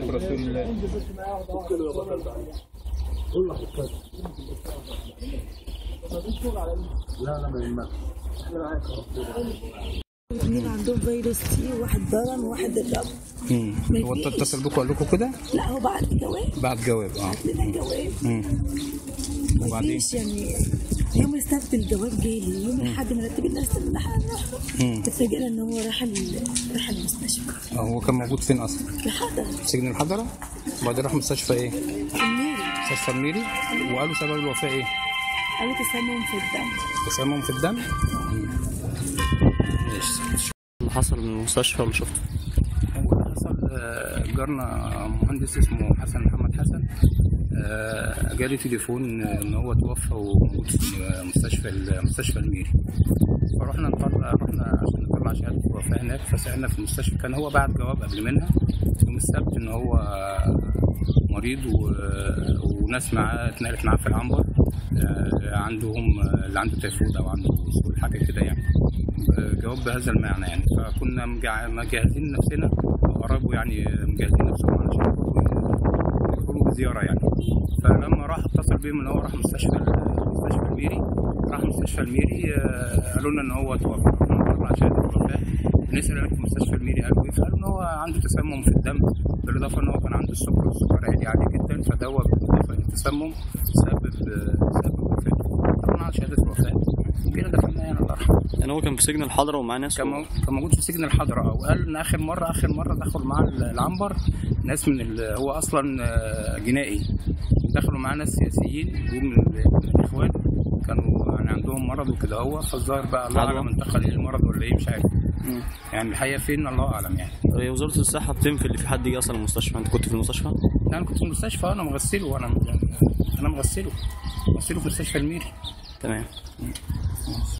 رسول الله اثنين عندهم فيروس تي وواحد ضرن وواحد الرب مم. هو اتصل بكم قال لكم كده لا هو بعد الجواب بعد جواب اه لنا جواب مم. وبعدين مفيش يعني يوم السبت الجواب جالي يوم الاحد مرتبين نفس الامتحان مم. اتفاجئنا ان هو راح ال- راح المستشفى آه، هو كان موجود فين اصلا؟ لحد في سجن الحضره وبعدين راح مستشفى ايه؟ النيري مستشفى الميري وقالوا سبب الوفاه ايه؟ قالوا تسمم في الدم تسمم في الدم ماشي اللي حصل من المستشفى اللي شفته هو اللي حصل آه، جارنا مهندس اسمه حسن محمد حسن آه، جالي تليفون آه، ان هو توفى وموجود في آه، مستشفى ال- مستشفى الميري فرحنا نطلع رحنا عشان نطلع شهاده الوفاه هناك فسالنا في المستشفى كان هو بعت جواب قبل منها يوم السبت ان هو مريض و... وناس معاه اتنقلت معاه في العنبر آه، عندهم آه، اللي عنده تيفود او عنده سول حاجه كده يعني آه، جواب بهذا المعنى يعني فكنا مجع- مجهزين نفسنا وقرايبه يعني مجهزين نفسهم علشان يروحوا بزياره يعني فلما راح اتصل بيهم ان هو راح مستشفى مستشفى الميري راح مستشفى الميري آه، قالوا لنا ان هو توفى رحنا نطلع شهاده الوفاه بنسال هناك في مستشفى الميري قالوا ايه فقالوا ان هو عنده تسمم في الدم بالاضافه ان هو كان عنده السكر والسكر عالي عالي جدا فدوى التسمم سبب سبب وفاته رحنا على شهاده الوفاه وكده دفناه يعني الله يرحمه يعني هو كان في سجن الحضره ومعاه ناس كان مو- كان موجود في سجن الحضره او قال ان اخر مره اخر مره دخلوا معاه العنبر ناس من ال... هو اصلا آه، جنائي دخلوا معاه ناس سياسيين دول من, ال- من الاخوان كانوا يعني عندهم مرض وكده هو فالظاهر بقى الله عدوى. اعلم انتقل ايه المرض ولا ايه مش عارف مم. يعني الحقيقه فين الله اعلم يعني هي وزاره الصحه بتنفي اللي في حد يجي اصلا المستشفى انت كنت في المستشفى انا كنت في المستشفى انا مغسله وانا انا مغسله مغسله في مستشفى الميري تمام